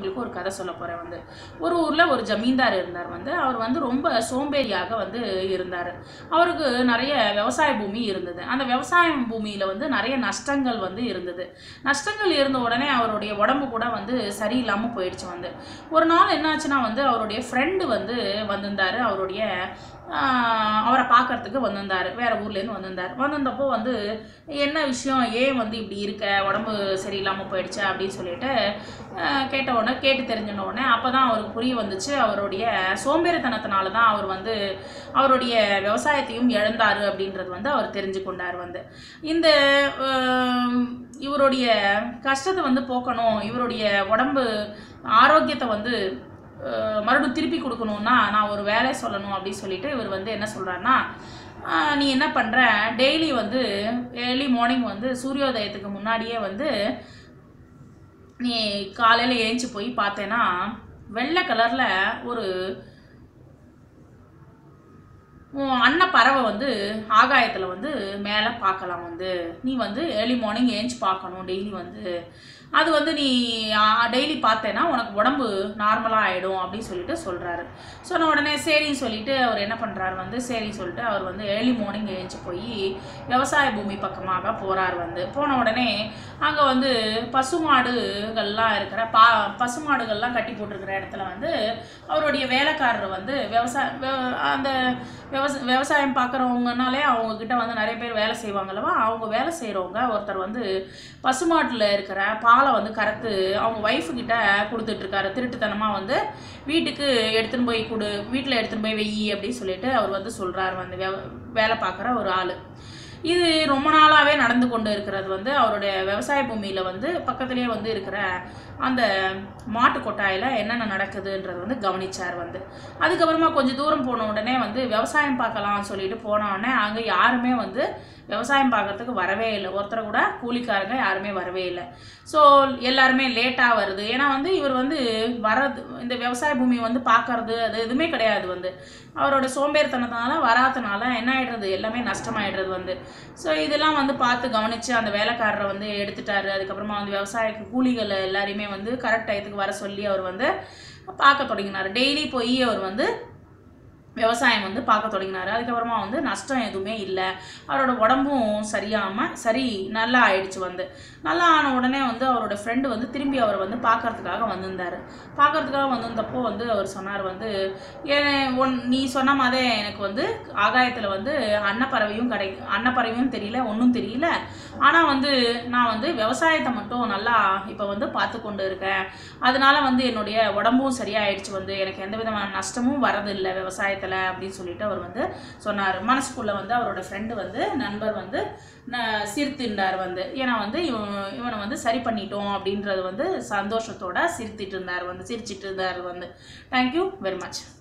உங்களுக்கு ஒரு கதை சொல்ல போகிறேன் வந்து ஒரு ஊரில் ஒரு ஜமீன்தார் இருந்தார் வந்து அவர் வந்து ரொம்ப சோம்பேறியாக வந்து இருந்தார் அவருக்கு நிறைய விவசாய பூமி இருந்தது அந்த விவசாய பூமியில் வந்து நிறைய நஷ்டங்கள் வந்து இருந்தது நஷ்டங்கள் இருந்த உடனே அவருடைய உடம்பு கூட வந்து சரியில்லாமல் போயிடுச்சு வந்து ஒரு நாள் என்னாச்சுன்னா வந்து அவருடைய ஃப்ரெண்டு வந்து வந்திருந்தார் அவருடைய ஆஹ், அவரை பார்க்கறதுக்கு வந்திருந்தார் வேற ஊர்லேருந்து வந்திருந்தார் வந்திருந்தப்போ வந்து என்ன விஷயம் ஏன் வந்து இப்படி இருக்க உடம்பு சரியில்லாமல் போயிடுச்சு அப்படின்னு சொல்லிட்டு ஆஹ், கேட்ட உடனே கேட்டு தெரிஞ்சின உடனே அப்போ தான் அவருக்கு புரிய வந்துச்சு அவருடைய சோம்பேறித்தனத்தினால தான் அவர் வந்து அவருடைய விவசாயத்தையும் இழந்தார் அப்படின்றது வந்து அவர் தெரிஞ்சு கொண்டார் வந்து இந்த ஆஹ், இவருடைய கஷ்டத்தை வந்து போக்கணும் இவருடைய உடம்பு ஆரோக்கியத்தை வந்து அஹ், மறுபடியும் திருப்பி கொடுக்கணும்னா நான் ஒரு வேலை சொல்லணும் அப்படின்னு சொல்லிட்டு இவர் வந்து என்ன சொல்கிறாருன்னா நீ என்ன பண்ணுற டெய்லி வந்து ஏர்லி மார்னிங் வந்து சூரியோதயத்துக்கு முன்னாடியே வந்து நீ காலையில் ஏஞ்சி போய் பார்த்தேன்னா வெள்ளை கலரில் ஒரு உன் அன்ன பறவை வந்து ஆகாயத்தில் வந்து மேலே பார்க்கலாம் வந்து நீ வந்து ஏர்லி மார்னிங் ஏஞ்சி பார்க்கணும் டெய்லி வந்து அது வந்து நீ டெய்லி பார்த்தேன்னா உனக்கு உடம்பு நார்மலாக ஆகிடும் அப்படின்னு சொல்லிட்டு சொல்கிறாரு சொன்ன உடனே சரின்னு சொல்லிட்டு அவர் என்ன பண்ணுறாரு வந்து சரின்னு சொல்லிட்டு அவர் வந்து ஏர்லி மார்னிங் ஏஞ்சி போய் விவசாய பூமி பக்கமாக போகிறார் வந்து போன உடனே அங்கே வந்து பசுமாடுகள்லாம் இருக்கிற பா பசுமாடுகள்லாம் கட்டி போட்டிருக்கிற இடத்துல வந்து அவருடைய வேலைக்காரர் வந்து விவசாய வெ- அந்த விவச விவசாயம் பார்க்குறவங்கனாலே அவங்கக்கிட்ட வந்து நிறைய பேர் வேலை செய்வாங்கல்லவா அவங்க வேலை செய்கிறவங்க ஒருத்தர் வந்து பசுமாட்டில் இருக்கிற பாலை வந்து கறத்து அவங்க ஒய்ஃபு கிட்ட கொடுத்துட்ருக்காரு திருட்டுத்தனமாக வந்து வீட்டுக்கு எடுத்துன்னு போய் கொடு வீட்டில் எடுத்துன்னு போய் வெயி அப்படின்னு சொல்லிட்டு அவர் வந்து சொல்கிறாரு வந்து வே- வேலை பார்க்குற ஒரு ஆள் இது ரொம்ப நாளாகவே நடந்து கொண்டு இருக்கிறது வந்து அவருடைய விவசாய பூமியில் வந்து பக்கத்துலேயே வந்து இருக்கிற அந்த மாட்டு கொட்டாயில் என்னென்ன நடக்குதுன்றது வந்து கவனிச்சார் வந்து அதுக்கப்புறமா கொஞ்சம் தூரம் போன உடனே வந்து விவசாயம் பார்க்கலாம்னு சொல்லிட்டு போன உடனே அங்கே யாருமே வந்து விவசாயம் பார்க்கறதுக்கு வரவே இல்லை ஒருத்தர் கூட கூலிக்காரங்க யாருமே வரவே இல்லை ஸோ எல்லாருமே லேட்டாக வருது ஏன்னா வந்து இவர் வந்து வர்றது இந்த விவசாய பூமி வந்து பார்க்கறது அது எதுவுமே கிடையாது வந்து அவரோட சோம்பேறித்தனத்தினால வராதனால என்ன ஆயிடுறது எல்லாமே நஷ்டமாயிடுறது வந்து ஸோ இதெல்லாம் வந்து பார்த்து கவனித்து அந்த வேலைக்காரரை வந்து எடுத்துட்டாரு அதுக்கப்புறமா வந்து விவசாய கூலிகளை எல்லாரையுமே வந்து கரெக்ட் டயத்துக்கு வர சொல்லி அவர் வந்து பார்க்க தொடங்கினார் டெய்லி போய் அவர் வந்து விவசாயம் வந்து பார்க்க தொடங்கினார் அதுக்கப்புறமா வந்து நஷ்டம் எதுவுமே இல்லை அவரோட உடம்பும் சரியாமல் சரி நல்லா ஆயிடுச்சு வந்து நல்லா ஆன உடனே வந்து அவரோட ஃப்ரெண்டு வந்து திரும்பி அவர் வந்து பார்க்கறதுக்காக வந்திருந்தார் பார்க்கறதுக்காக வந்திருந்தப்போ வந்து அவர் சொன்னார் வந்து ஏன் ஒன் நீ சொன்ன மாதிரி எனக்கு வந்து ஆகாயத்தில் வந்து அன்னப்பறவையும் கிடை அன்னப்பறவையும் தெரியல ஒன்றும் தெரியல ஆனால் வந்து நான் வந்து விவசாயத்தை மட்டும் நல்லா இப்போ வந்து பார்த்து கொண்டு இருக்கேன் அதனால வந்து என்னுடைய உடம்பும் சரியாயிடுச்சு வந்து எனக்கு எந்த விதமான நஷ்டமும் வரதில்லை விவசாயத்தில் அப்படின்னு சொல்லிட்டு அவர் வந்து சொன்னார் மனசுக்குள்ளே வந்து அவரோட ஃப்ரெண்டு வந்து நண்பர் வந்து ந- சிரித்துண்டார் வந்து ஏன்னா வந்து இவன் இவனை வந்து சரி பண்ணிட்டோம் அப்படின்றது வந்து சந்தோஷத்தோட சிரித்திட்டு இருந்தார் வந்து சிரிச்சிட்டு இருந்தார் வந்து தேங்க்யூ வெரி மச்